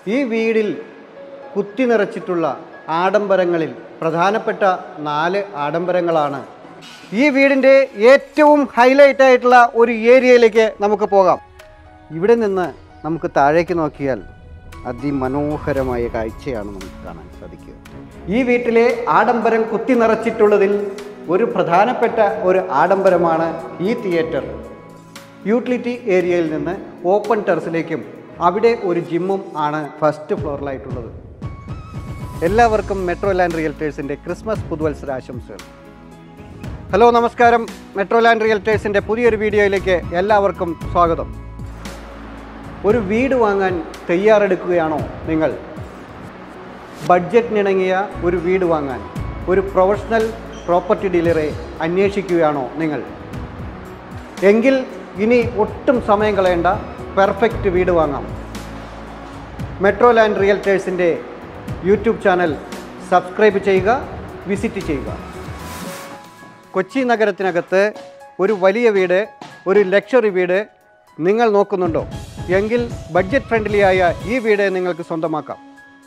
ഈ വീടിൽ കുത്തി നിറച്ചിട്ടുള്ള ആഡംബരങ്ങളിൽ പ്രധാനപ്പെട്ട നാല് ആഡംബരങ്ങളാണ് ഈ വീടിൻ്റെ ഏറ്റവും ഹൈലൈറ്റ് ആയിട്ടുള്ള ഒരു ഏരിയയിലേക്ക് നമുക്ക് പോകാം ഇവിടെ നിന്ന് നമുക്ക് താഴേക്ക് നോക്കിയാൽ അതിമനോഹരമായ കാഴ്ചയാണ് നമുക്ക് കാണാൻ സാധിക്കുക ഈ വീട്ടിലെ ആഡംബരം കുത്തി നിറച്ചിട്ടുള്ളതിൽ ഒരു പ്രധാനപ്പെട്ട ഒരു ആഡംബരമാണ് ഈ തിയേറ്റർ യൂട്ടിലിറ്റി ഏരിയയിൽ നിന്ന് ഓപ്പൺ ടെറസിലേക്കും അവിടെ ഒരു ജിമ്മും ആണ് ഫസ്റ്റ് ഫ്ലോറിലായിട്ടുള്ളത് എല്ലാവർക്കും മെട്രോ ലാൻഡ് റിയൽറ്റേഴ്സിൻ്റെ ക്രിസ്മസ് പുതുവത്സര ആശംസകൾ ഹലോ നമസ്കാരം മെട്രോ ലാൻഡ് റിയൽറ്റേഴ്സിൻ്റെ പുതിയൊരു വീഡിയോയിലേക്ക് എല്ലാവർക്കും സ്വാഗതം ഒരു വീട് വാങ്ങാൻ തയ്യാറെടുക്കുകയാണോ നിങ്ങൾ ബഡ്ജറ്റിനിണങ്ങിയ ഒരു വീട് വാങ്ങാൻ ഒരു പ്രൊഫഷണൽ പ്രോപ്പർട്ടി ഡീലറെ അന്വേഷിക്കുകയാണോ നിങ്ങൾ എങ്കിൽ ഇനി ഒട്ടും സമയം കളയേണ്ട പെർഫെക്റ്റ് വീട് വാങ്ങാം മെട്രോ ലാൻഡ് റിയൽറ്റേഴ്സിൻ്റെ യൂട്യൂബ് ചാനൽ സബ്സ്ക്രൈബ് ചെയ്യുക വിസിറ്റ് ചെയ്യുക കൊച്ചി നഗരത്തിനകത്ത് ഒരു വലിയ വീട് ഒരു ലക്ഷറി വീട് നിങ്ങൾ നോക്കുന്നുണ്ടോ എങ്കിൽ ബഡ്ജറ്റ് ഫ്രണ്ട്ലിയായ ഈ വീട് നിങ്ങൾക്ക് സ്വന്തമാക്കാം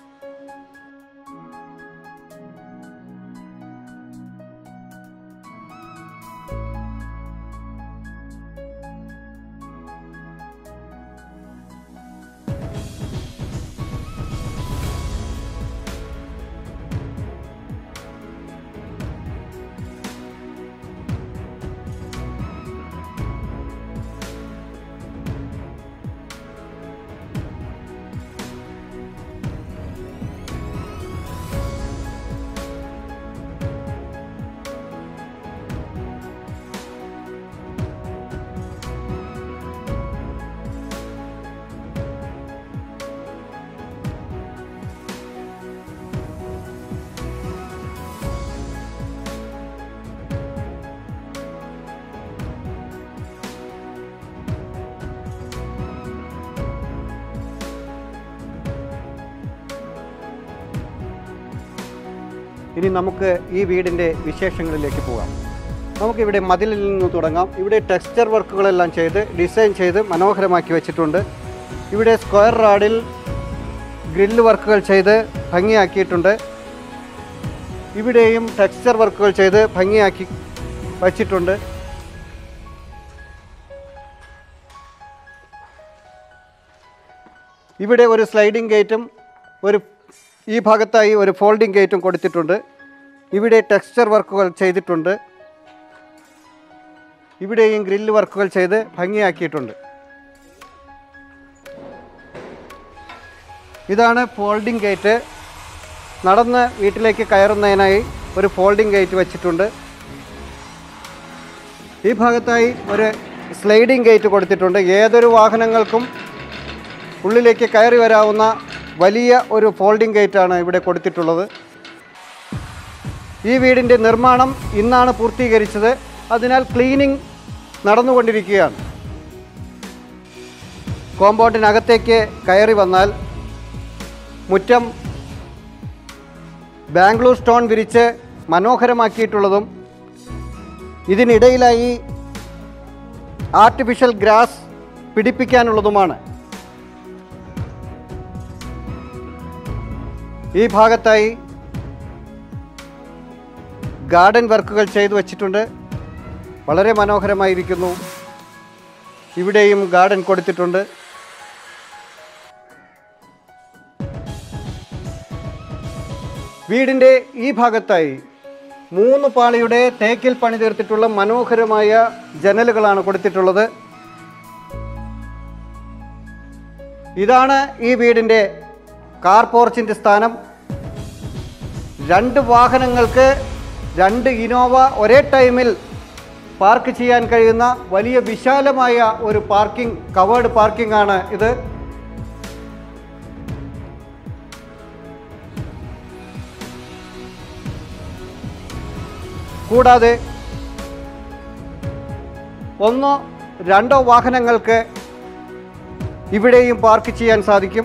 ഇനി നമുക്ക് ഈ വീടിൻ്റെ വിശേഷങ്ങളിലേക്ക് പോകാം നമുക്കിവിടെ മതിലിൽ നിന്ന് തുടങ്ങാം ഇവിടെ ടെക്സ്ചർ വർക്കുകളെല്ലാം ചെയ്ത് ഡിസൈൻ ചെയ്ത് മനോഹരമാക്കി വെച്ചിട്ടുണ്ട് ഇവിടെ സ്ക്വയർ റാഡിൽ ഗ്രില്ല് വർക്കുകൾ ചെയ്ത് ഭംഗിയാക്കിയിട്ടുണ്ട് ഇവിടെയും ടെക്സ്ചർ വർക്കുകൾ ചെയ്ത് ഭംഗിയാക്കി വച്ചിട്ടുണ്ട് ഇവിടെ ഒരു സ്ലൈഡിംഗ് ഗേറ്റും ഒരു ഈ ഭാഗത്തായി ഒരു ഫോൾഡിംഗ് ഗേറ്റും കൊടുത്തിട്ടുണ്ട് ഇവിടെ ടെക്സ്ചർ വർക്കുകൾ ചെയ്തിട്ടുണ്ട് ഇവിടെയും ഗ്രില്ല് വർക്കുകൾ ചെയ്ത് ഭംഗിയാക്കിയിട്ടുണ്ട് ഇതാണ് ഫോൾഡിംഗ് ഗേറ്റ് നടന്ന് വീട്ടിലേക്ക് കയറുന്നതിനായി ഒരു ഫോൾഡിംഗ് ഗേറ്റ് വെച്ചിട്ടുണ്ട് ഈ ഭാഗത്തായി ഒരു സ്ലൈഡിംഗ് ഗേറ്റ് കൊടുത്തിട്ടുണ്ട് ഏതൊരു വാഹനങ്ങൾക്കും ഉള്ളിലേക്ക് കയറി വരാവുന്ന വലിയ ഒരു ഫോൾഡിംഗ് ഗേറ്റാണ് ഇവിടെ കൊടുത്തിട്ടുള്ളത് ഈ വീടിൻ്റെ നിർമ്മാണം ഇന്നാണ് പൂർത്തീകരിച്ചത് അതിനാൽ ക്ലീനിങ് നടന്നുകൊണ്ടിരിക്കുകയാണ് കോമ്പൗണ്ടിനകത്തേക്ക് കയറി വന്നാൽ മുറ്റം ബാംഗ്ലൂർ സ്റ്റോൺ വിരിച്ച് മനോഹരമാക്കിയിട്ടുള്ളതും ഇതിനിടയിലായി ആർട്ടിഫിഷ്യൽ ഗ്രാസ് പിടിപ്പിക്കാനുള്ളതുമാണ് ഈ ഭാഗത്തായി ഗാർഡൻ വർക്കുകൾ ചെയ്തു വച്ചിട്ടുണ്ട് വളരെ മനോഹരമായിരിക്കുന്നു ഇവിടെയും ഗാർഡൻ കൊടുത്തിട്ടുണ്ട് വീടിൻ്റെ ഈ ഭാഗത്തായി മൂന്ന് പാളിയുടെ തേക്കിൽ പണി തീർത്തിട്ടുള്ള മനോഹരമായ ജനലുകളാണ് കൊടുത്തിട്ടുള്ളത് ഇതാണ് ഈ വീടിൻ്റെ കാർ പോർച്ചിൻ്റെ സ്ഥാനം രണ്ട് വാഹനങ്ങൾക്ക് രണ്ട് ഇനോവ ഒരേ ടൈമിൽ പാർക്ക് ചെയ്യാൻ കഴിയുന്ന വലിയ വിശാലമായ ഒരു പാർക്കിംഗ് കവേർഡ് പാർക്കിംഗ് ആണ് ഇത് കൂടാതെ ഒന്നോ രണ്ടോ വാഹനങ്ങൾക്ക് ഇവിടെയും പാർക്ക് ചെയ്യാൻ സാധിക്കും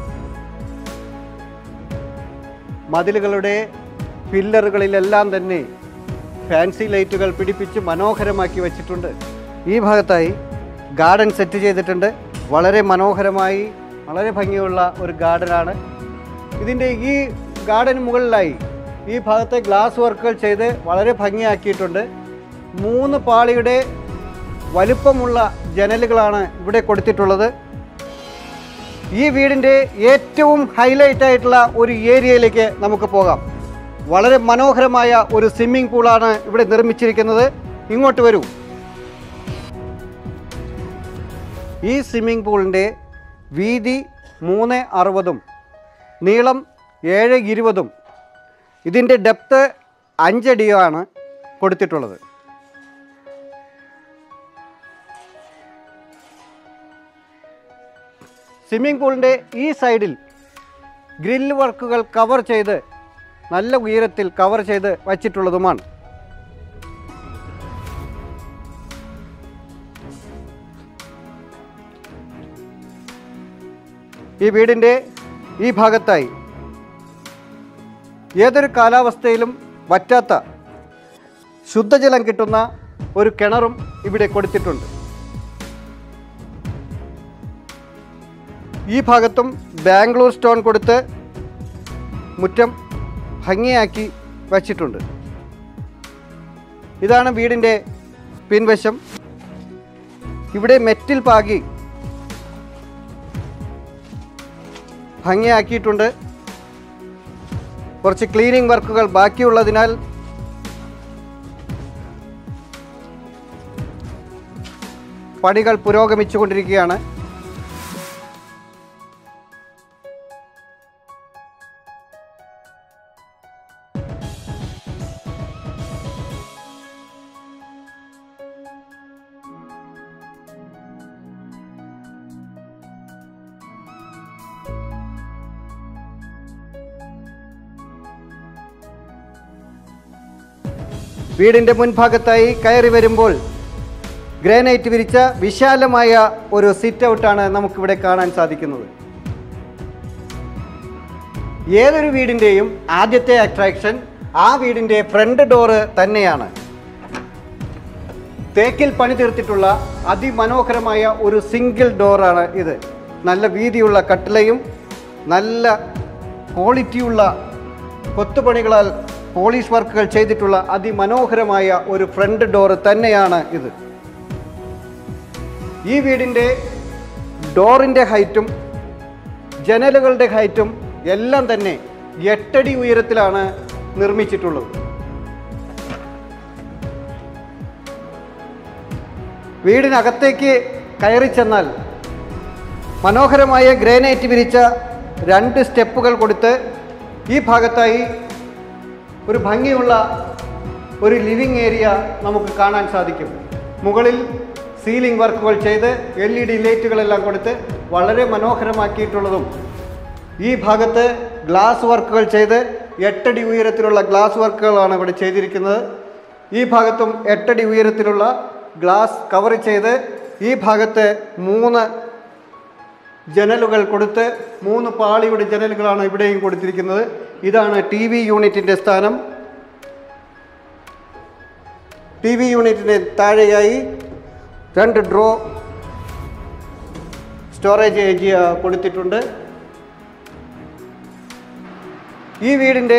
മതിലുകളുടെ പില്ലറുകളിലെല്ലാം തന്നെ ഫാൻസി ലൈറ്റുകൾ പിടിപ്പിച്ച് മനോഹരമാക്കി വച്ചിട്ടുണ്ട് ഈ ഭാഗത്തായി ഗാർഡൻ സെറ്റ് ചെയ്തിട്ടുണ്ട് വളരെ മനോഹരമായി വളരെ ഭംഗിയുള്ള ഒരു ഗാർഡനാണ് ഇതിൻ്റെ ഈ ഗാർഡന് മുകളിലായി ഈ ഭാഗത്തെ ഗ്ലാസ് വർക്കുകൾ ചെയ്ത് വളരെ ഭംഗിയാക്കിയിട്ടുണ്ട് മൂന്ന് പാളിയുടെ വലുപ്പമുള്ള ജനലുകളാണ് ഇവിടെ കൊടുത്തിട്ടുള്ളത് ഈ വീടിൻ്റെ ഏറ്റവും ഹൈലൈറ്റ് ആയിട്ടുള്ള ഒരു ഏരിയയിലേക്ക് നമുക്ക് പോകാം വളരെ മനോഹരമായ ഒരു സ്വിമ്മിംഗ് പൂളാണ് ഇവിടെ നിർമ്മിച്ചിരിക്കുന്നത് ഇങ്ങോട്ട് വരൂ ഈ സ്വിമ്മിംഗ് പൂളിൻ്റെ വീതി മൂന്ന് അറുപതും നീളം ഏഴ് ഇരുപതും ഇതിൻ്റെ ഡെപ്ത് അഞ്ചടിയാണ് കൊടുത്തിട്ടുള്ളത് സ്വിമ്മിംഗ് പൂളിൻ്റെ ഈ സൈഡിൽ ഗ്രിൽ വർക്കുകൾ കവർ ചെയ്ത് നല്ല ഉയരത്തിൽ കവർ ചെയ്ത് വച്ചിട്ടുള്ളതുമാണ് ഈ വീടിൻ്റെ ഈ ഭാഗത്തായി ഏതൊരു കാലാവസ്ഥയിലും വറ്റാത്ത ശുദ്ധജലം കിട്ടുന്ന ഒരു കിണറും ഇവിടെ കൊടുത്തിട്ടുണ്ട് ഈ ഭാഗത്തും ബാംഗ്ലൂർ സ്റ്റോൺ കൊടുത്ത് മുറ്റം ഭംഗിയാക്കി വച്ചിട്ടുണ്ട് ഇതാണ് വീടിൻ്റെ പിൻവശം ഇവിടെ മെറ്റിൽ പാകി ഭംഗിയാക്കിയിട്ടുണ്ട് കുറച്ച് ക്ലീനിങ് വർക്കുകൾ ബാക്കിയുള്ളതിനാൽ പണികൾ പുരോഗമിച്ചുകൊണ്ടിരിക്കുകയാണ് വീടിൻ്റെ മുൻഭാഗത്തായി കയറി വരുമ്പോൾ ഗ്രാനൈറ്റ് വിരിച്ച വിശാലമായ ഒരു സിറ്റ് ഔട്ടാണ് നമുക്കിവിടെ കാണാൻ സാധിക്കുന്നത് ഏതൊരു വീടിൻ്റെയും ആദ്യത്തെ അട്രാക്ഷൻ ആ വീടിൻ്റെ ഫ്രണ്ട് ഡോറ് തന്നെയാണ് തേക്കിൽ പണി തീർത്തിട്ടുള്ള അതിമനോഹരമായ ഒരു സിംഗിൾ ഡോറാണ് ഇത് നല്ല വീതിയുള്ള കട്ടിലയും നല്ല ക്വാളിറ്റിയുള്ള കൊത്തുപണികളാൽ പോളിഷ് വർക്കുകൾ ചെയ്തിട്ടുള്ള അതിമനോഹരമായ ഒരു ഫ്രണ്ട് ഡോറ് തന്നെയാണ് ഇത് ഈ വീടിൻ്റെ ഡോറിൻ്റെ ഹൈറ്റും ജനലുകളുടെ ഹൈറ്റും എല്ലാം തന്നെ എട്ടടി ഉയരത്തിലാണ് നിർമ്മിച്ചിട്ടുള്ളത് വീടിനകത്തേക്ക് കയറി ചെന്നാൽ മനോഹരമായ ഗ്രാനൈറ്റ് വിരിച്ച രണ്ട് സ്റ്റെപ്പുകൾ കൊടുത്ത് ഈ ഭാഗത്തായി ഒരു ഭംഗിയുള്ള ഒരു ലിവിങ് ഏരിയ നമുക്ക് കാണാൻ സാധിക്കും മുകളിൽ സീലിംഗ് വർക്കുകൾ ചെയ്ത് എൽ ഇ ഡി ലൈറ്റുകളെല്ലാം കൊടുത്ത് വളരെ മനോഹരമാക്കിയിട്ടുള്ളതും ഈ ഭാഗത്ത് ഗ്ലാസ് വർക്കുകൾ ചെയ്ത് എട്ടടി ഉയരത്തിലുള്ള ഗ്ലാസ് വർക്കുകളാണ് ഇവിടെ ചെയ്തിരിക്കുന്നത് ഈ ഭാഗത്തും എട്ടടി ഉയരത്തിലുള്ള ഗ്ലാസ് കവർ ചെയ്ത് ഈ ഭാഗത്ത് മൂന്ന് ജനലുകൾ കൊടുത്ത് മൂന്ന് പാളിയുടെ ജനലുകളാണ് ഇവിടെയും കൊടുത്തിരിക്കുന്നത് ഇതാണ് ടി വി യൂണിറ്റിൻ്റെ സ്ഥാനം ടി വി യൂണിറ്റിന് താഴെയായി രണ്ട് ഡ്രോ സ്റ്റോറേജ് ഏരിയ കൊടുത്തിട്ടുണ്ട് ഈ വീടിൻ്റെ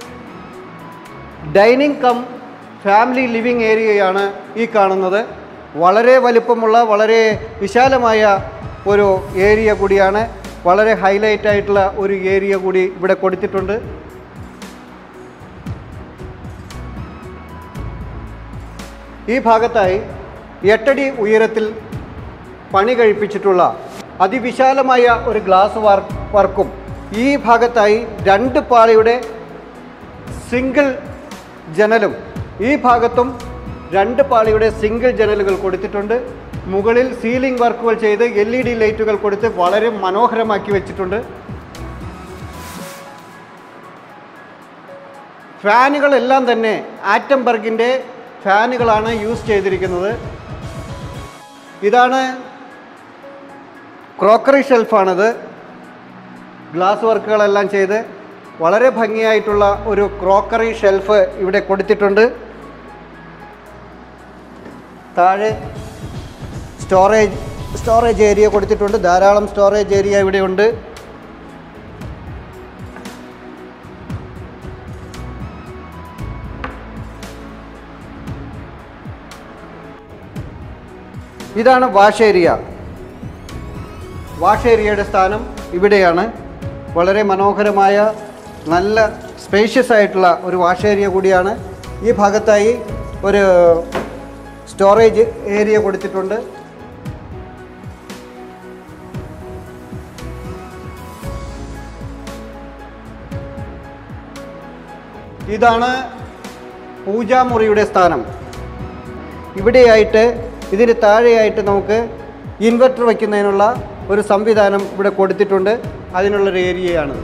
ഡൈനിങ് കം ഫാമിലി ലിവിങ് ഏരിയയാണ് ഈ കാണുന്നത് വളരെ വലിപ്പമുള്ള വളരെ വിശാലമായ ഒരു ഏരിയ കൂടിയാണ് വളരെ ഹൈലൈറ്റ് ആയിട്ടുള്ള ഒരു ഏരിയ കൂടി ഇവിടെ കൊടുത്തിട്ടുണ്ട് ഈ ഭാഗത്തായി എട്ടടി ഉയരത്തിൽ പണി കഴിപ്പിച്ചിട്ടുള്ള അതിവിശാലമായ ഒരു ഗ്ലാസ് വർക്ക് വർക്കും ഈ ഭാഗത്തായി രണ്ട് പാളിയുടെ സിംഗിൾ ജനലും ഈ ഭാഗത്തും രണ്ട് പാളിയുടെ സിംഗിൾ ജനലുകൾ കൊടുത്തിട്ടുണ്ട് മുകളിൽ സീലിംഗ് വർക്കുകൾ ചെയ്ത് എൽ ഇ ഡി ലൈറ്റുകൾ കൊടുത്ത് വളരെ മനോഹരമാക്കി വെച്ചിട്ടുണ്ട് ഫാനുകളെല്ലാം തന്നെ ആറ്റംബർഗിൻ്റെ ഫാനുകളാണ് യൂസ് ചെയ്തിരിക്കുന്നത് ഇതാണ് ക്രോക്കറി ഷെൽഫാണിത് ഗ്ലാസ് വർക്കുകളെല്ലാം ചെയ്ത് വളരെ ഭംഗിയായിട്ടുള്ള ഒരു ക്രോക്കറി ഷെൽഫ് ഇവിടെ കൊടുത്തിട്ടുണ്ട് താഴെ സ്റ്റോറേജ് സ്റ്റോറേജ് ഏരിയ കൊടുത്തിട്ടുണ്ട് ധാരാളം സ്റ്റോറേജ് ഏരിയ ഇവിടെയുണ്ട് ഇതാണ് വാഷ് ഏരിയ വാഷ് ഏരിയയുടെ സ്ഥാനം ഇവിടെയാണ് വളരെ മനോഹരമായ നല്ല സ്പേഷ്യസ് ആയിട്ടുള്ള ഒരു വാഷ് ഏരിയ കൂടിയാണ് ഈ ഭാഗത്തായി ഒരു സ്റ്റോറേജ് ഏരിയ കൊടുത്തിട്ടുണ്ട് ഇതാണ് പൂജാമുറിയുടെ സ്ഥാനം ഇവിടെയായിട്ട് ഇതിന് താഴെയായിട്ട് നമുക്ക് ഇൻവെർട്ടർ വയ്ക്കുന്നതിനുള്ള ഒരു സംവിധാനം ഇവിടെ കൊടുത്തിട്ടുണ്ട് അതിനുള്ളൊരു ഏരിയയാണ്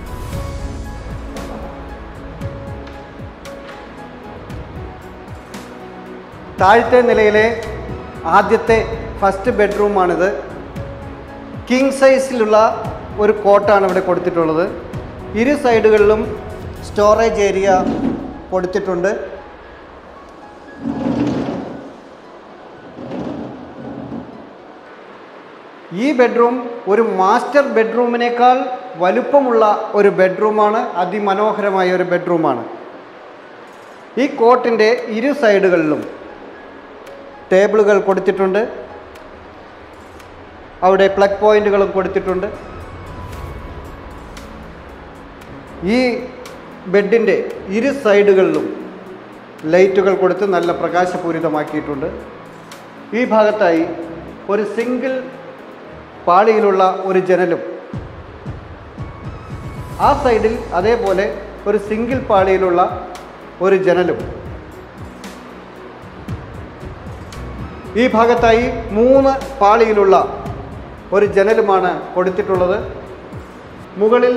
താഴത്തെ നിലയിലെ ആദ്യത്തെ ഫസ്റ്റ് ബെഡ്റൂമാണിത് കിങ് സൈസിലുള്ള ഒരു കോട്ടാണ് ഇവിടെ കൊടുത്തിട്ടുള്ളത് ഇരു സൈഡുകളിലും സ്റ്റോറേജ് ഏരിയ കൊടുത്തിട്ടുണ്ട് ഈ ബെഡ്റൂം ഒരു മാസ്റ്റർ ബെഡ്റൂമിനേക്കാൾ വലുപ്പമുള്ള ഒരു ബെഡ്റൂമാണ് അതിമനോഹരമായ ഒരു ബെഡ്റൂമാണ് ഈ കോട്ടിൻ്റെ ഇരു സൈഡുകളിലും ടേബിളുകൾ കൊടുത്തിട്ടുണ്ട് അവിടെ പ്ലഗ് പോയിന്റുകളും കൊടുത്തിട്ടുണ്ട് ഈ ബെഡിൻ്റെ ഇരു സൈഡുകളിലും ലൈറ്റുകൾ കൊടുത്ത് നല്ല പ്രകാശപൂരിതമാക്കിയിട്ടുണ്ട് ഈ ഭാഗത്തായി ഒരു സിംഗിൾ പാളിയിലുള്ള ഒരു ജനലും ആ സൈഡിൽ അതേപോലെ ഒരു സിംഗിൾ പാളിയിലുള്ള ഒരു ജനലും ഈ ഭാഗത്തായി മൂന്ന് പാളിയിലുള്ള ഒരു ജനലുമാണ് കൊടുത്തിട്ടുള്ളത് മുകളിൽ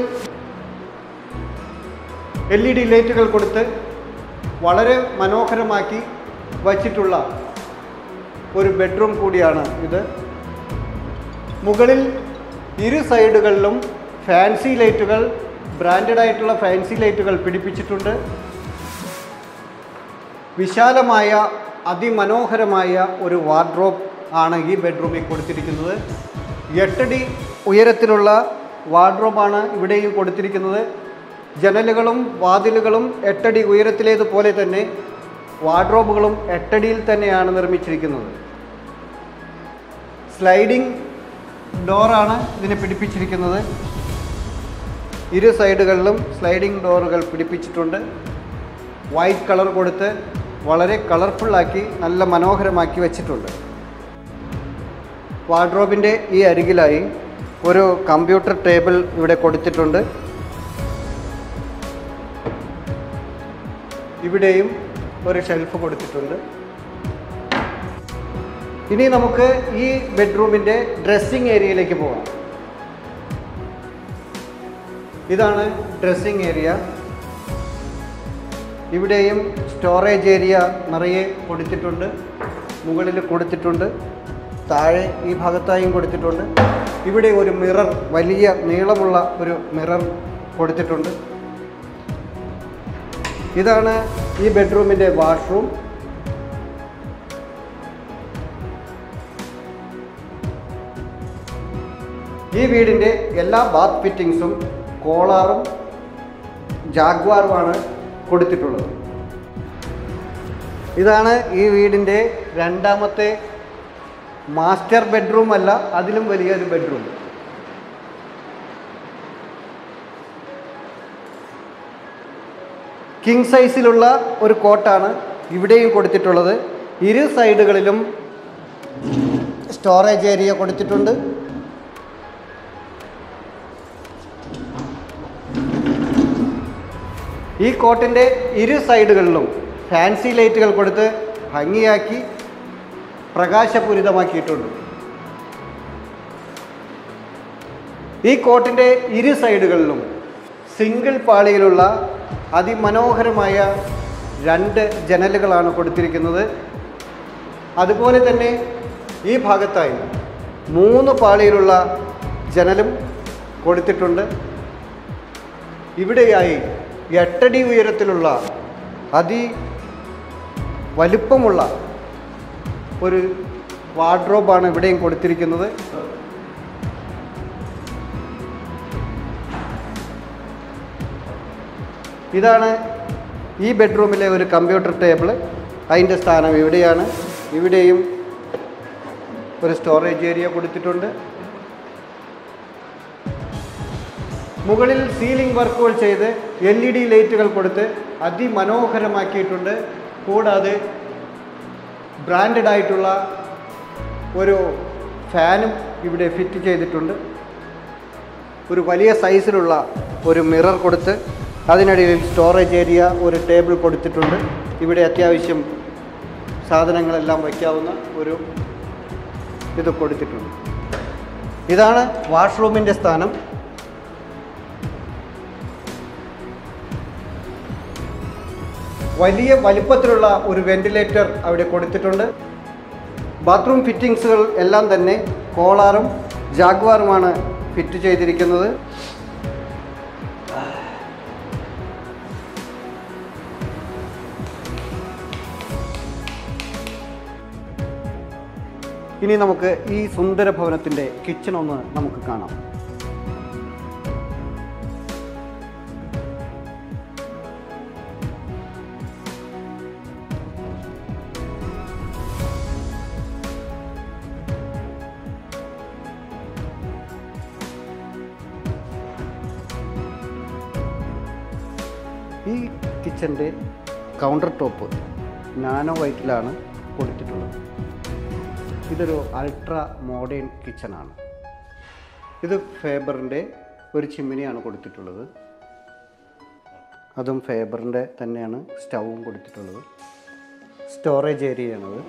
എൽ ഇ ഡി ലൈറ്റുകൾ കൊടുത്ത് വളരെ മനോഹരമാക്കി വച്ചിട്ടുള്ള ഒരു ബെഡ്റൂം കൂടിയാണ് ഇത് മുകളിൽ ഇരു സൈഡുകളിലും ഫാൻസി ലൈറ്റുകൾ ബ്രാൻഡഡ് ആയിട്ടുള്ള ഫാൻസി ലൈറ്റുകൾ പിടിപ്പിച്ചിട്ടുണ്ട് വിശാലമായ അതിമനോഹരമായ ഒരു വാർഡ്രോബ് ആണ് ഈ ബെഡ്റൂമിൽ കൊടുത്തിരിക്കുന്നത് എട്ടടി ഉയരത്തിലുള്ള വാർഡ്രോബാണ് ഇവിടെയും കൊടുത്തിരിക്കുന്നത് ജനലുകളും വാതിലുകളും എട്ടടി ഉയരത്തിലേതുപോലെ തന്നെ വാർഡ്രോബുകളും എട്ടടിയിൽ തന്നെയാണ് നിർമ്മിച്ചിരിക്കുന്നത് സ്ലൈഡിംഗ് ഡോറാണ് ഇതിന് പിടിപ്പിച്ചിരിക്കുന്നത് ഇരു സൈഡുകളിലും സ്ലൈഡിംഗ് ഡോറുകൾ പിടിപ്പിച്ചിട്ടുണ്ട് വൈറ്റ് കളർ കൊടുത്ത് വളരെ കളർഫുള്ളാക്കി നല്ല മനോഹരമാക്കി വെച്ചിട്ടുണ്ട് വാർഡ്രോബിൻ്റെ ഈ അരികിലായി ഒരു കമ്പ്യൂട്ടർ ടേബിൾ ഇവിടെ കൊടുത്തിട്ടുണ്ട് ഇവിടെയും ഒരു ഷെൽഫ് കൊടുത്തിട്ടുണ്ട് ഇനി നമുക്ക് ഈ ബെഡ്റൂമിൻ്റെ ഡ്രസ്സിങ് ഏരിയയിലേക്ക് പോകാം ഇതാണ് ഡ്രസ്സിങ് ഏരിയ ഇവിടെയും സ്റ്റോറേജ് ഏരിയ നിറയെ കൊടുത്തിട്ടുണ്ട് മുകളിൽ കൊടുത്തിട്ടുണ്ട് താഴെ ഈ ഭാഗത്തായും കൊടുത്തിട്ടുണ്ട് ഇവിടെ ഒരു മിറർ വലിയ നീളമുള്ള ഒരു മിറർ കൊടുത്തിട്ടുണ്ട് ഇതാണ് ഈ ബെഡ്റൂമിൻ്റെ വാഷ്റൂം ഈ വീടിൻ്റെ എല്ലാ ബാത്ത് ഫിറ്റിങ്സും കോളാറും ജാഗ്വാറുമാണ് കൊടുത്തിട്ടുള്ളത് ഇതാണ് ഈ വീടിൻ്റെ രണ്ടാമത്തെ മാസ്റ്റർ ബെഡ്റൂം അല്ല അതിലും വലിയൊരു ബെഡ്റൂം കിങ് സൈസിലുള്ള ഒരു കോട്ടാണ് ഇവിടെയും കൊടുത്തിട്ടുള്ളത് ഇരു സൈഡുകളിലും സ്റ്റോറേജ് ഏരിയ കൊടുത്തിട്ടുണ്ട് ഈ കോട്ടിൻ്റെ ഇരു സൈഡുകളിലും ഫാൻസി ലൈറ്റുകൾ കൊടുത്ത് ഭംഗിയാക്കി പ്രകാശപൂരിതമാക്കിയിട്ടുണ്ട് ഈ കോട്ടിൻ്റെ ഇരു സൈഡുകളിലും സിംഗിൾ പാളിയിലുള്ള അതിമനോഹരമായ രണ്ട് ജനലുകളാണ് കൊടുത്തിരിക്കുന്നത് അതുപോലെ തന്നെ ഈ ഭാഗത്തായി മൂന്ന് പാളിയിലുള്ള ജനലും കൊടുത്തിട്ടുണ്ട് ഇവിടെയായി എട്ടടി ഉയരത്തിലുള്ള അതി വലിപ്പമുള്ള ഒരു വാർഡ്രോബാണ് ഇവിടെയും കൊടുത്തിരിക്കുന്നത് ഇതാണ് ഈ ബെഡ്റൂമിലെ ഒരു കമ്പ്യൂട്ടർ ടേബിൾ അതിൻ്റെ സ്ഥാനം ഇവിടെയാണ് ഇവിടെയും ഒരു സ്റ്റോറേജ് ഏരിയ കൊടുത്തിട്ടുണ്ട് മുകളിൽ സീലിംഗ് വർക്കുകൾ ചെയ്ത് എൽ ഇ ഡി ലൈറ്റുകൾ കൊടുത്ത് അതിമനോഹരമാക്കിയിട്ടുണ്ട് കൂടാതെ ബ്രാൻഡഡ് ആയിട്ടുള്ള ഒരു ഫാനും ഇവിടെ ഫിറ്റ് ചെയ്തിട്ടുണ്ട് ഒരു വലിയ സൈസിലുള്ള ഒരു മിറർ കൊടുത്ത് അതിനിടയിൽ സ്റ്റോറേജ് ഏരിയ ഒരു ടേബിൾ കൊടുത്തിട്ടുണ്ട് ഇവിടെ അത്യാവശ്യം സാധനങ്ങളെല്ലാം വയ്ക്കാവുന്ന ഒരു ഇത് കൊടുത്തിട്ടുണ്ട് ഇതാണ് വാഷ്റൂമിൻ്റെ സ്ഥാനം വലിയ വലിപ്പത്തിലുള്ള ഒരു വെന്റിലേറ്റർ അവിടെ കൊടുത്തിട്ടുണ്ട് ബാത്റൂം ഫിറ്റിങ്സുകൾ എല്ലാം തന്നെ കോളാറും ജാഗ്വാറുമാണ് ഫിറ്റ് ചെയ്തിരിക്കുന്നത് ഇനി നമുക്ക് ഈ സുന്ദര ഭവനത്തിൻ്റെ കിച്ചൺ ഒന്ന് നമുക്ക് കാണാം ഈ കിച്ചൻ്റെ കൗണ്ടർ ടോപ്പ് നാനോ വൈറ്റിലാണ് കൊടുത്തിട്ടുള്ളത് ഇതൊരു അൾട്രാ മോഡേൺ കിച്ചണാണ് ഇത് ഫേബറിൻ്റെ ഒരു ചിമ്മിനിയാണ് കൊടുത്തിട്ടുള്ളത് അതും ഫേബറിൻ്റെ തന്നെയാണ് സ്റ്റൗവും കൊടുത്തിട്ടുള്ളത് സ്റ്റോറേജ് ഏരിയയാണത്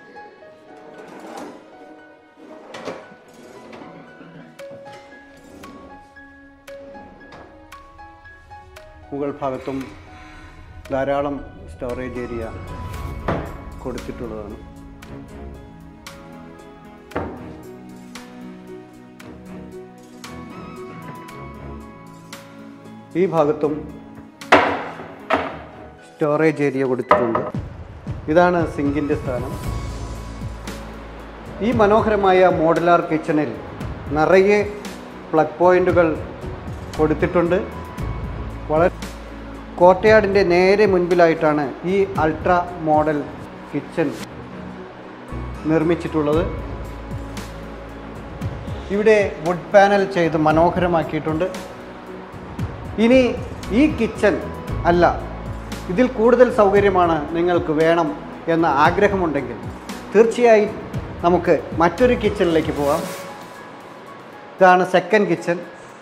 മുകൾ ഭാഗത്തും ധാരാളം സ്റ്റോറേജ് ഏരിയ കൊടുത്തിട്ടുള്ളതാണ് ഈ ഭാഗത്തും സ്റ്റോറേജ് ഏരിയ കൊടുത്തിട്ടുണ്ട് ഇതാണ് സിങ്കിൻ്റെ സ്ഥാനം ഈ മനോഹരമായ മോഡുലാർ കിച്ചണിൽ നിറയെ പ്ലഗ് പോയിന്റുകൾ കൊടുത്തിട്ടുണ്ട് വളരെ കോട്ടയാടിൻ്റെ നേരെ മുൻപിലായിട്ടാണ് ഈ അൾട്രാ മോഡൽ കിച്ചൺ നിർമ്മിച്ചിട്ടുള്ളത് ഇവിടെ വുഡ് പാനൽ ചെയ്ത് മനോഹരമാക്കിയിട്ടുണ്ട് ഇനി ഈ കിച്ചൺ അല്ല ഇതിൽ കൂടുതൽ സൗകര്യമാണ് നിങ്ങൾക്ക് വേണം എന്ന ആഗ്രഹമുണ്ടെങ്കിൽ തീർച്ചയായും നമുക്ക് മറ്റൊരു കിച്ചണിലേക്ക് പോവാം ഇതാണ് സെക്കൻഡ് കിച്ചൺ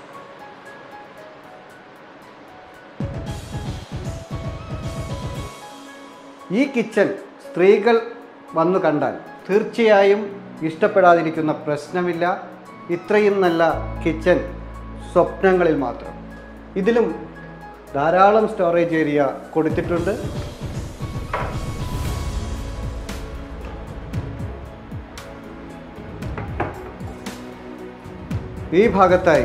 ഈ കിച്ചൺ സ്ത്രീകൾ വന്നു കണ്ടാൽ തീർച്ചയായും ഇഷ്ടപ്പെടാതിരിക്കുന്ന പ്രശ്നമില്ല ഇത്രയും നല്ല കിച്ചൺ സ്വപ്നങ്ങളിൽ മാത്രം ഇതിലും ധാരാളം സ്റ്റോറേജ് ഏരിയ കൊടുത്തിട്ടുണ്ട് ഈ ഭാഗത്തായി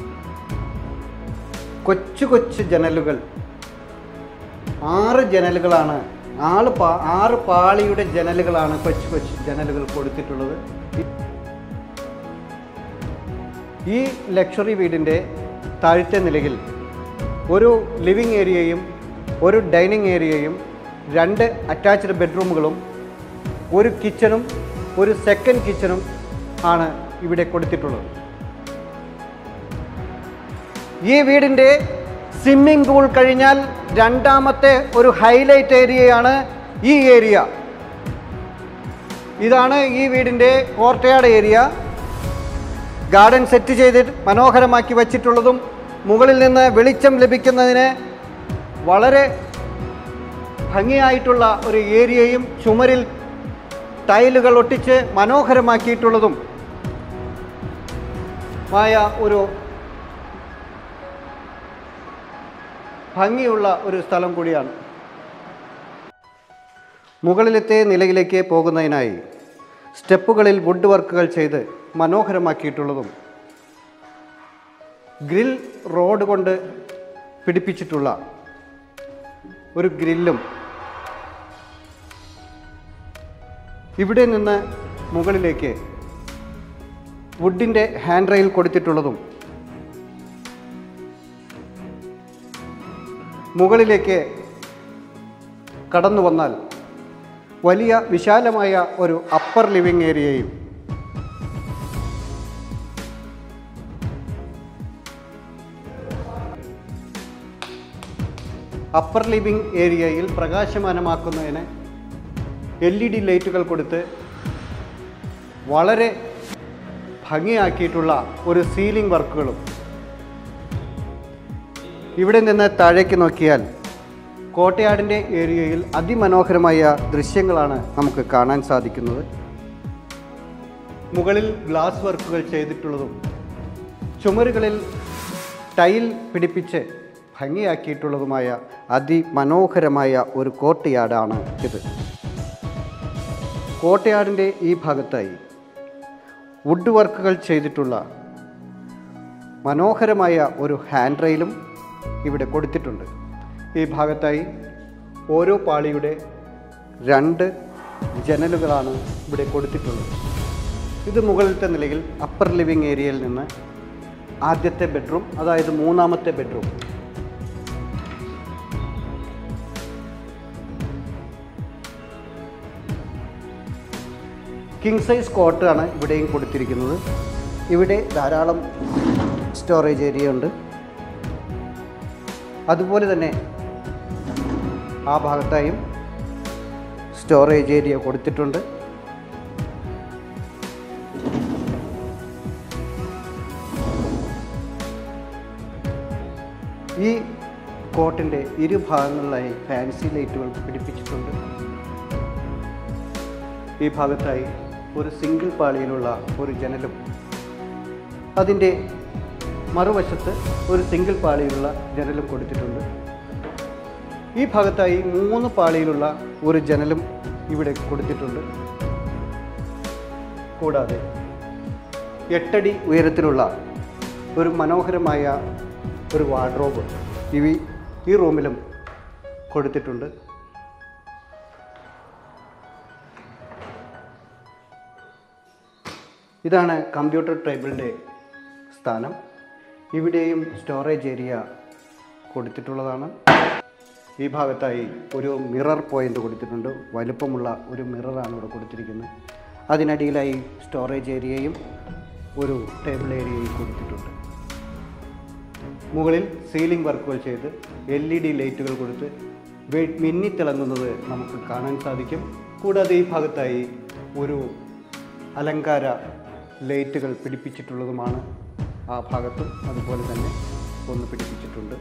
കൊച്ചു കൊച്ചു ജനലുകൾ ആറ് ജനലുകളാണ് ആള് പാ ആറ് പാളിയുടെ ജനലുകളാണ് കൊച്ചു കൊച്ചു ജനലുകൾ കൊടുത്തിട്ടുള്ളത് ഈ ലക്ഷറി വീടിൻ്റെ താഴത്തെ നിലയിൽ ഒരു ലിവിങ് ഏരിയയും ഒരു ഡൈനിങ് ഏരിയയും രണ്ട് അറ്റാച്ച്ഡ് ബെഡ്റൂമുകളും ഒരു കിച്ചണും ഒരു സെക്കൻഡ് കിച്ചണും ആണ് ഇവിടെ കൊടുത്തിട്ടുള്ളത് ഈ വീടിൻ്റെ സ്വിമ്മിംഗ് പൂൾ കഴിഞ്ഞാൽ രണ്ടാമത്തെ ഒരു ഹൈലൈറ്റ് ഏരിയയാണ് ഈ ഏരിയ ഇതാണ് ഈ വീടിൻ്റെ കോർട്ടയാട് ഏരിയ ഗാർഡൻ സെറ്റ് ചെയ്ത് മനോഹരമാക്കി വച്ചിട്ടുള്ളതും മുകളിൽ നിന്ന് വെളിച്ചം ലഭിക്കുന്നതിന് വളരെ ഭംഗിയായിട്ടുള്ള ഒരു ഏരിയയും ചുമരിൽ ടൈലുകൾ ഒട്ടിച്ച് മനോഹരമാക്കിയിട്ടുള്ളതും മായ ഒരു ഭംഗിയുള്ള ഒരു സ്ഥലം കൂടിയാണ് മുകളിലത്തെ നിലയിലേക്ക് പോകുന്നതിനായി സ്റ്റെപ്പുകളിൽ വുഡ് വർക്കുകൾ ചെയ്ത് മനോഹരമാക്കിയിട്ടുള്ളതും ഗ്രിൽ റോഡ് കൊണ്ട് പിടിപ്പിച്ചിട്ടുള്ള ഒരു ഗ്രില്ലും ഇവിടെ നിന്ന് മുകളിലേക്ക് വുഡിൻ്റെ ഹാൻഡ് റെയിൽ കൊടുത്തിട്ടുള്ളതും മുകളിലേക്ക് കടന്നു വന്നാൽ വലിയ വിശാലമായ ഒരു അപ്പർ ലിവിംഗ് ഏരിയയും അപ്പർ ലിവിംഗ് ഏരിയയിൽ പ്രകാശമാനമാക്കുന്നതിന് എൽ ഇ ഡി ലൈറ്റുകൾ കൊടുത്ത് വളരെ ഭംഗിയാക്കിയിട്ടുള്ള ഒരു സീലിംഗ് വർക്കുകളും ഇവിടെ നിന്ന് താഴേക്ക് നോക്കിയാൽ കോട്ടയാടിൻ്റെ ഏരിയയിൽ അതിമനോഹരമായ ദൃശ്യങ്ങളാണ് നമുക്ക് കാണാൻ സാധിക്കുന്നത് മുകളിൽ ഗ്ലാസ് വർക്കുകൾ ചെയ്തിട്ടുള്ളതും ചുമരുകളിൽ ടൈൽ പിടിപ്പിച്ച് ഭംഗിയാക്കിയിട്ടുള്ളതുമായ അതിമനോഹരമായ ഒരു കോട്ടയാടാണ് ഇത് കോട്ടയാടിൻ്റെ ഈ ഭാഗത്തായി വുഡ് വർക്കുകൾ ചെയ്തിട്ടുള്ള മനോഹരമായ ഒരു ഹാൻഡ് റെയിലും ഇവിടെ കൊടുത്തിട്ടുണ്ട് ഈ ഭാഗത്തായി ഓരോ പാളിയുടെ രണ്ട് ജനലുകളാണ് ഇവിടെ കൊടുത്തിട്ടുള്ളത് ഇത് മുകളിലത്തെ നിലയിൽ അപ്പർ ലിവിംഗ് ഏരിയയിൽ നിന്ന് ആദ്യത്തെ ബെഡ്റൂം അതായത് മൂന്നാമത്തെ ബെഡ്റൂം കിങ് സൈസ് കോട്ടാണ് ഇവിടെയും കൊടുത്തിരിക്കുന്നത് ഇവിടെ ധാരാളം സ്റ്റോറേജ് ഏരിയ ഉണ്ട് അതുപോലെ തന്നെ ആ ഭാഗത്തായും സ്റ്റോറേജ് ഏരിയ കൊടുത്തിട്ടുണ്ട് ഈ കോട്ടിൻ്റെ ഇരുഭാഗങ്ങളിലായി ഫാൻസി ലൈറ്റുകൾ പിടിപ്പിച്ചിട്ടുണ്ട് ഈ ഭാഗത്തായി ഒരു സിംഗിൾ പാളിയിലുള്ള ഒരു ജനലും അതിൻ്റെ മറുവശത്ത് ഒരു സിംഗിൾ പാളിയിലുള്ള ജനലും കൊടുത്തിട്ടുണ്ട് ഈ ഭാഗത്തായി മൂന്ന് പാളിയിലുള്ള ഒരു ജനലും ഇവിടെ കൊടുത്തിട്ടുണ്ട് കൂടാതെ എട്ടടി ഉയരത്തിലുള്ള ഒരു മനോഹരമായ ഒരു വാർഡ്രോബ് ഇവ ഈ റൂമിലും കൊടുത്തിട്ടുണ്ട് ഇതാണ് കമ്പ്യൂട്ടർ ടേബിളിൻ്റെ സ്ഥാനം ഇവിടെയും സ്റ്റോറേജ് ഏരിയ കൊടുത്തിട്ടുള്ളതാണ് ഈ ഭാഗത്തായി ഒരു മിറർ പോയിൻ്റ് കൊടുത്തിട്ടുണ്ട് വലുപ്പമുള്ള ഒരു മിററാണ് ഇവിടെ കൊടുത്തിരിക്കുന്നത് അതിനടിയിലായി സ്റ്റോറേജ് ഏരിയയും ഒരു ടേബിൾ ഏരിയയും കൊടുത്തിട്ടുണ്ട് മുകളിൽ സീലിംഗ് വർക്കുകൾ ചെയ്ത് എൽ ഇ ഡി ലൈറ്റുകൾ കൊടുത്ത് വെ- മിന്നിത്തിളങ്ങുന്നത് നമുക്ക് കാണാൻ സാധിക്കും കൂടാതെ ഈ ഭാഗത്തായി ഒരു അലങ്കാര ലൈറ്റുകൾ പിടിപ്പിച്ചിട്ടുള്ളതുമാണ് ആ ഭാഗത്തും അതുപോലെ തന്നെ ഒന്ന് പിടിപ്പിച്ചിട്ടുണ്ട്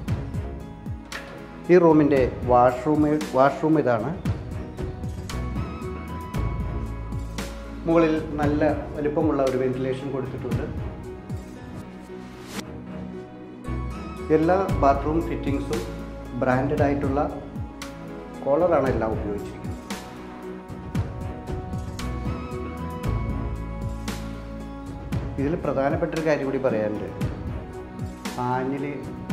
ഈ റൂമിൻ്റെ വാഷ്റൂം വാഷ്റൂം ഇതാണ് മുകളിൽ നല്ല വലിപ്പമുള്ള ഒരു വെന്റിലേഷൻ കൊടുത്തിട്ടുണ്ട് എല്ലാ ബാത്റൂം ഫിറ്റിങ്സും ബ്രാൻഡഡ് ആയിട്ടുള്ള കോളറാണ് എല്ലാം ഉപയോഗിച്ചിരിക്കുന്നത് ഇതിൽ പ്രധാനപ്പെട്ട ഒരു കാര്യം കൂടി പറയാനുണ്ട് ആഞ്ഞിൽ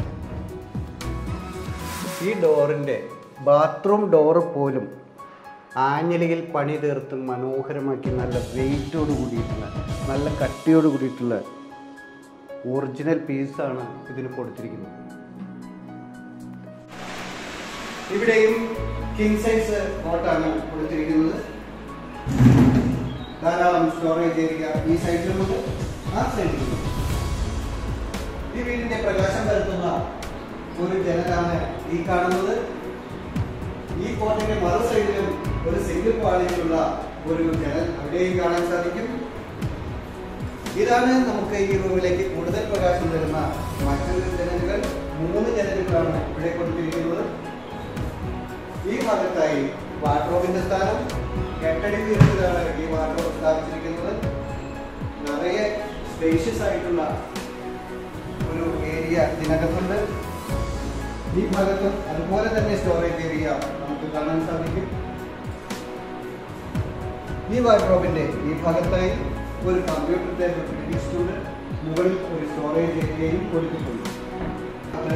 ഈ ഡോറിൻ്റെ ബാത്റൂം ഡോറ് പോലും ആഞ്ഞിലിയിൽ പണി തീർത്ത് മനോഹരമാക്കി നല്ല വെയിറ്റോട് കൂടിയിട്ടുള്ള നല്ല കട്ടിയോട് കൂടിയിട്ടുള്ള ഒറിജിനൽ പീസാണ് ഇതിന് കൊടുത്തിരിക്കുന്നത് ഇവിടെയും കിങ് സൈസ് കോട്ടാണ് കൊടുത്തിരിക്കുന്നത് ധാരാളം സ്റ്റോറേജ് ഏരിയ ഈ സൈഡിലുമുണ്ട് ആ സൈഡിലുമുണ്ട് ഈ വീടിന്റെ പ്രകാശം പരത്തുന്ന ഒരു ജനലാണ് ഈ കാണുന്നത് ഈ കോട്ടയുടെ മറു സൈഡിലും ഒരു സിംഗിൾ പാളിയിലുള്ള ഒരു ജനൽ അവിടെയും കാണാൻ സാധിക്കും ഇതാണ് നമുക്ക് ഈ റൂമിലേക്ക് കൂടുതൽ പ്രകാശം തരുന്ന മറ്റൊരു ജനലുകൾ മൂന്ന് ജനലുകളാണ് ഇവിടെ കൊടുത്തിരിക്കുന്നത് ഈ ഭാഗത്തായി വാർഡ്രോബിന്റെ സ്ഥാനം എട്ടടി ഉയരത്തിലാണ് ഈ വാർഡ്രോബ് സ്ഥാപിച്ചിരിക്കുന്നത് നിറയെ സ്പേഷ്യസ് ആയിട്ടുള്ള ഒരു ഏരിയ ഇതിനകത്തുണ്ട് ഈ ഭാഗത്തും അതുപോലെ തന്നെ സ്റ്റോറേജ് ഏരിയ നമുക്ക് കാണാൻ സാധിക്കും ഈ വാർഡ്രോബിന്റെ ഈ ഭാഗത്തായി ഒരു കമ്പ്യൂട്ടർ ടേബിൾ പിടിപ്പിച്ചിട്ടുണ്ട് മുകളിൽ ഒരു സ്റ്റോറേജ് ഏരിയയും കൊടുത്തിട്ടുണ്ട് അത്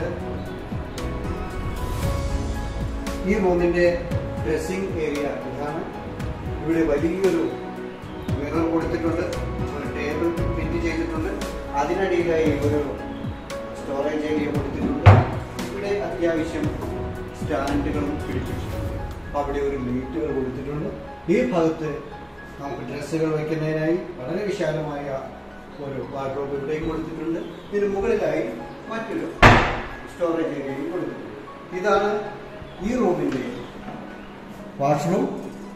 ഈ റൂമിന്റെ ഡ്രസ്സിംഗ് ഏരിയ ഇതാണ് ഇവിടെ വലിയൊരു മിറർ കൊടുത്തിട്ടുണ്ട് ഒരു ടേബിൾ ഫിറ്റ് ചെയ്തിട്ടുണ്ട് അതിനടിയിലായി ഒരു സ്റ്റോറേജ് ഏരിയ കൊടുത്തിട്ടുണ്ട് ഇവിടെ അത്യാവശ്യം സ്റ്റാൻഡുകളും പിടിപ്പിച്ചിട്ടുണ്ട് അവിടെ ഒരു ലൈറ്റുകൾ കൊടുത്തിട്ടുണ്ട് ഈ ഭാഗത്ത് നമുക്ക് ഡ്രസ്സുകൾ വയ്ക്കുന്നതിനായി വളരെ വിശാലമായ ഒരു വാർഡ്രോബ് ഇവിടെയും കൊടുത്തിട്ടുണ്ട് ഇതിന് മുകളിലായി മറ്റൊരു സ്റ്റോറേജ് ഏരിയയും കൊടുത്തിട്ടുണ്ട് ഇതാണ് ഈ റൂമിൻ്റെ വാഷ്റൂം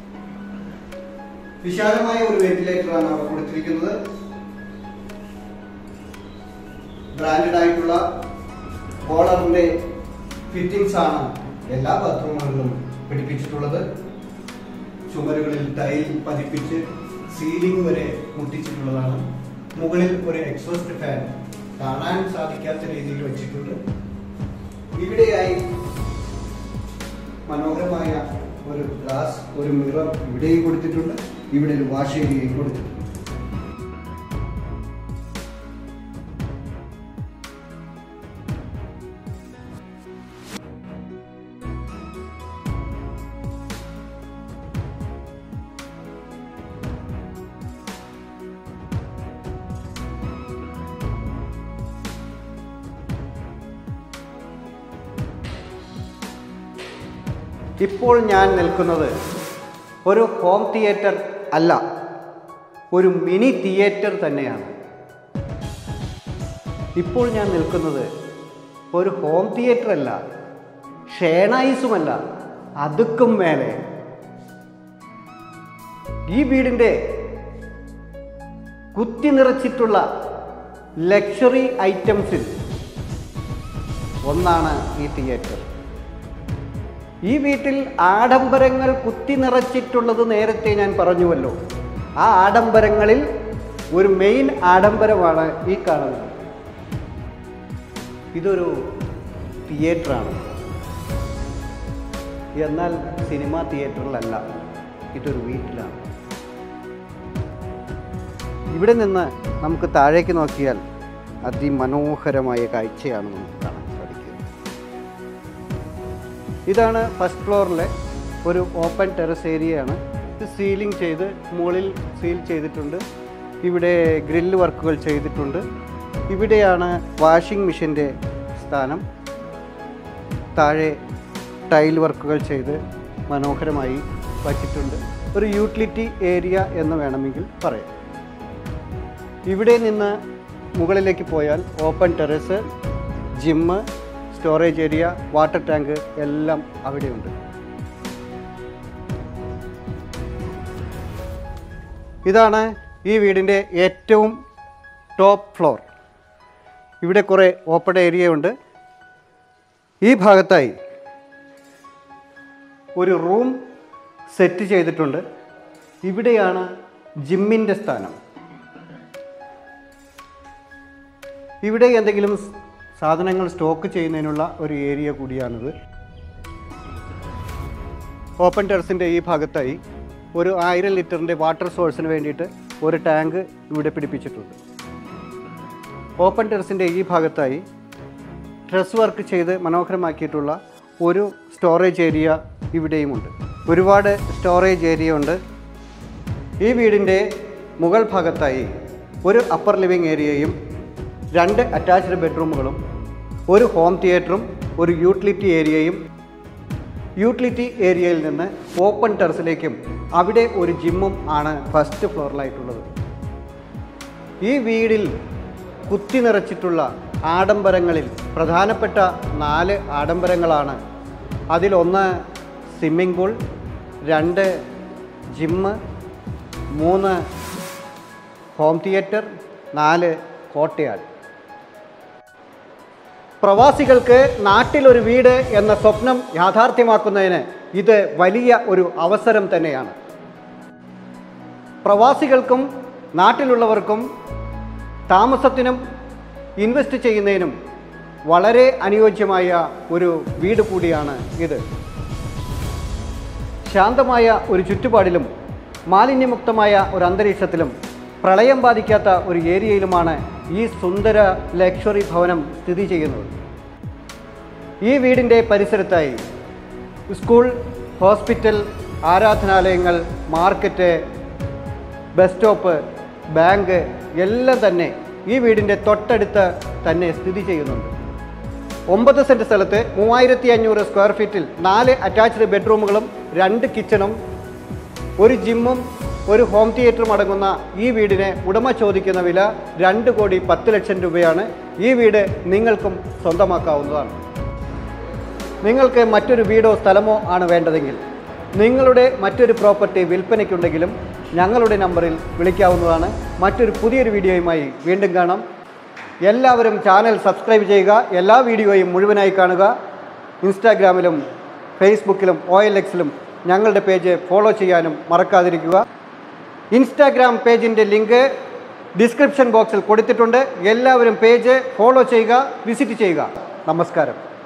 വിശാലമായ ഒരു വെന്റിലേറ്ററാണ് അവിടെ കൊടുത്തിരിക്കുന്നത് ബ്രാൻഡഡ് ആയിട്ടുള്ള ബോളറിന്റെ ഫിറ്റിംഗ്സ് ആണ് എല്ലാ ബാത്റൂമുകളിലും പിടിപ്പിച്ചിട്ടുള്ളത് ചുമരുകളിൽ ടൈൽ പതിപ്പിച്ച് സീലിംഗ് വരെ മുട്ടിച്ചിട്ടുള്ളതാണ് മുകളിൽ ഒരു എക്സോസ്റ്റ് ഫാൻ കാണാൻ സാധിക്കാത്ത രീതിയിൽ വെച്ചിട്ടുണ്ട് ഇവിടെയായി മനോഹരമായ ഒരു ഗ്ലാസ് ഒരു മിറർ ഇവിടെയും കൊടുത്തിട്ടുണ്ട് ഇവിടെ ഒരു വാഷ് ഏരിയയും കൊടുത്തിട്ടുണ്ട് ഇപ്പോൾ ഞാൻ നിൽക്കുന്നത് ഒരു ഹോം തിയേറ്റർ അല്ല ഒരു മിനി തിയേറ്റർ തന്നെയാണ് ഇപ്പോൾ ഞാൻ നിൽക്കുന്നത് ഒരു ഹോം തിയേറ്റർ അല്ല ഷേണൈസുമല്ല അതുക്കും മേലെ ഈ വീടിൻ്റെ കുത്തി നിറച്ചിട്ടുള്ള ലക്ഷറി ഐറ്റംസിൽ ഒന്നാണ് ഈ തിയേറ്റർ ഈ വീട്ടിൽ ആഡംബരങ്ങൾ കുത്തി നിറച്ചിട്ടുള്ളത് നേരത്തെ ഞാൻ പറഞ്ഞുവല്ലോ ആ ആഡംബരങ്ങളിൽ ഒരു മെയിൻ ആഡംബരമാണ് ഈ കാണുന്നത് ഇതൊരു തിയേറ്ററാണ് എന്നാൽ സിനിമാ തിയേറ്ററിലല്ല ഇതൊരു വീട്ടിലാണ് ഇവിടെ നിന്ന് നമുക്ക് താഴേക്ക് നോക്കിയാൽ അതിമനോഹരമായ കാഴ്ചയാണ് നമുക്ക് കാണാൻ സാധിക്കുന്നത് ഇതാണ് ഫസ്റ്റ് ഫ്ലോറിലെ ഒരു ഓപ്പൺ ടെറസ് ഏരിയയാണ് ഇത് സീലിംഗ് ചെയ്ത് മുകളിൽ സീൽ ചെയ്തിട്ടുണ്ട് ഇവിടെ ഗ്രില്ല് വർക്കുകൾ ചെയ്തിട്ടുണ്ട് ഇവിടെയാണ് വാഷിംഗ് മെഷീൻ്റെ സ്ഥാനം താഴെ ടൈൽ വർക്കുകൾ ചെയ്ത് മനോഹരമായി വച്ചിട്ടുണ്ട് ഒരു യൂട്ടിലിറ്റി ഏരിയ എന്ന് വേണമെങ്കിൽ പറയാം ഇവിടെ നിന്ന് മുകളിലേക്ക് പോയാൽ open terrace gym storage area water tank എല്ലാം അവിടെയുണ്ട് ഇതാണ് ഈ വീടിൻ്റെ ഏറ്റവും ടോപ്പ് ഫ്ലോർ ഇവിടെ കുറേ ഓപ്പൺ ഏരിയ ഉണ്ട് ഈ ഭാഗത്തായി ഒരു റൂം സെറ്റ് ചെയ്തിട്ടുണ്ട് ഇവിടെയാണ് ജിമ്മിൻ്റെ സ്ഥാനം ഇവിടെ എന്തെങ്കിലും സ് സാധനങ്ങൾ സ്റ്റോക്ക് ചെയ്യുന്നതിനുള്ള ഒരു ഏരിയ കൂടിയാണിത് ഓപ്പൺ ടെറസിൻ്റെ ഈ ഭാഗത്തായി ഒരു ആയിരം ലിറ്ററിൻ്റെ വാട്ടർ സോഴ്സിന് വേണ്ടിയിട്ട് ഒരു ടാങ്ക് ഇവിടെ പിടിപ്പിച്ചിട്ടുണ്ട് ഓപ്പൺ ടെറസിൻ്റെ ഈ ഭാഗത്തായി ഡ്രസ് വർക്ക് ചെയ്ത് മനോഹരമാക്കിയിട്ടുള്ള ഒരു സ്റ്റോറേജ് ഏരിയ ഇവിടെയുമുണ്ട് ഒരുപാട് സ്റ്റോറേജ് ഏരിയ ഉണ്ട് ഈ വീടിൻ്റെ മുകൾ ഭാഗത്തായി ഒരു അപ്പർ ലിവിങ് ഏരിയയും രണ്ട് അറ്റാച്ച്ഡ് ബെഡ്റൂമുകളും ഒരു ഹോം തിയേറ്ററും ഒരു യൂട്ടിലിറ്റി ഏരിയയും യൂട്ടിലിറ്റി ഏരിയയിൽ നിന്ന് ഓപ്പൺ ടെറസിലേക്കും അവിടെ ഒരു ജിമ്മും ആണ് ഫസ്റ്റ് ഫ്ലോറിലായിട്ടുള്ളത് ഈ വീടിൽ കുത്തി നിറച്ചിട്ടുള്ള ആഡംബരങ്ങളിൽ പ്രധാനപ്പെട്ട നാല് ആഡംബരങ്ങളാണ് അതിലൊന്ന് സ്വിമ്മിംഗ് പൂൾ രണ്ട് ജിമ്മ് മൂന്ന് ഹോം തിയേറ്റർ നാല് കോട്ടയാട് പ്രവാസികൾക്ക് നാട്ടിലൊരു വീട് എന്ന സ്വപ്നം യാഥാർത്ഥ്യമാക്കുന്നതിന് ഇത് വലിയ ഒരു അവസരം തന്നെയാണ് പ്രവാസികൾക്കും നാട്ടിലുള്ളവർക്കും താമസത്തിനും ഇൻവെസ്റ്റ് ചെയ്യുന്നതിനും വളരെ അനുയോജ്യമായ ഒരു വീട് കൂടിയാണ് ഇത് ശാന്തമായ ഒരു ചുറ്റുപാടിലും മാലിന്യമുക്തമായ ഒരു അന്തരീക്ഷത്തിലും പ്രളയം ബാധിക്കാത്ത ഒരു ഏരിയയിലുമാണ് ഈ സുന്ദര ലക്ഷറി ഭവനം സ്ഥിതി ചെയ്യുന്നത് ഈ വീടിൻ്റെ പരിസരത്തായി സ്കൂൾ ഹോസ്പിറ്റൽ ആരാധനാലയങ്ങൾ മാർക്കറ്റ് ബസ് സ്റ്റോപ്പ് ബാങ്ക് എല്ലാം തന്നെ ഈ വീടിൻ്റെ തൊട്ടടുത്ത് തന്നെ സ്ഥിതി ചെയ്യുന്നുണ്ട് ഒമ്പത് സെൻറ്റ് സ്ഥലത്ത് മൂവായിരത്തി അഞ്ഞൂറ് സ്ക്വയർ ഫീറ്റിൽ നാല് അറ്റാച്ച്ഡ് ബെഡ്റൂമുകളും രണ്ട് കിച്ചണും ഒരു ജിമ്മും ഒരു ഹോം തിയേറ്ററും അടങ്ങുന്ന ഈ വീടിന് ഉടമ ചോദിക്കുന്ന വില രണ്ട് കോടി പത്ത് ലക്ഷം രൂപയാണ് ഈ വീട് നിങ്ങൾക്കും സ്വന്തമാക്കാവുന്നതാണ് നിങ്ങൾക്ക് മറ്റൊരു വീടോ സ്ഥലമോ ആണ് വേണ്ടതെങ്കിൽ നിങ്ങളുടെ മറ്റൊരു പ്രോപ്പർട്ടി വിൽപ്പനയ്ക്കുണ്ടെങ്കിലും ഞങ്ങളുടെ നമ്പറിൽ വിളിക്കാവുന്നതാണ് മറ്റൊരു പുതിയൊരു വീഡിയോയുമായി വീണ്ടും കാണാം എല്ലാവരും ചാനൽ സബ്സ്ക്രൈബ് ചെയ്യുക എല്ലാ വീഡിയോയും മുഴുവനായി കാണുക ഇൻസ്റ്റാഗ്രാമിലും ഫേസ്ബുക്കിലും ഒ എൽ എക്സിലും ഞങ്ങളുടെ പേജ് ഫോളോ ചെയ്യാനും മറക്കാതിരിക്കുക ഇൻസ്റ്റാഗ്രാം പേജിൻ്റെ ലിങ്ക് ഡിസ്ക്രിപ്ഷൻ ബോക്സിൽ കൊടുത്തിട്ടുണ്ട് എല്ലാവരും പേജ് ഫോളോ ചെയ്യുക വിസിറ്റ് ചെയ്യുക നമസ്കാരം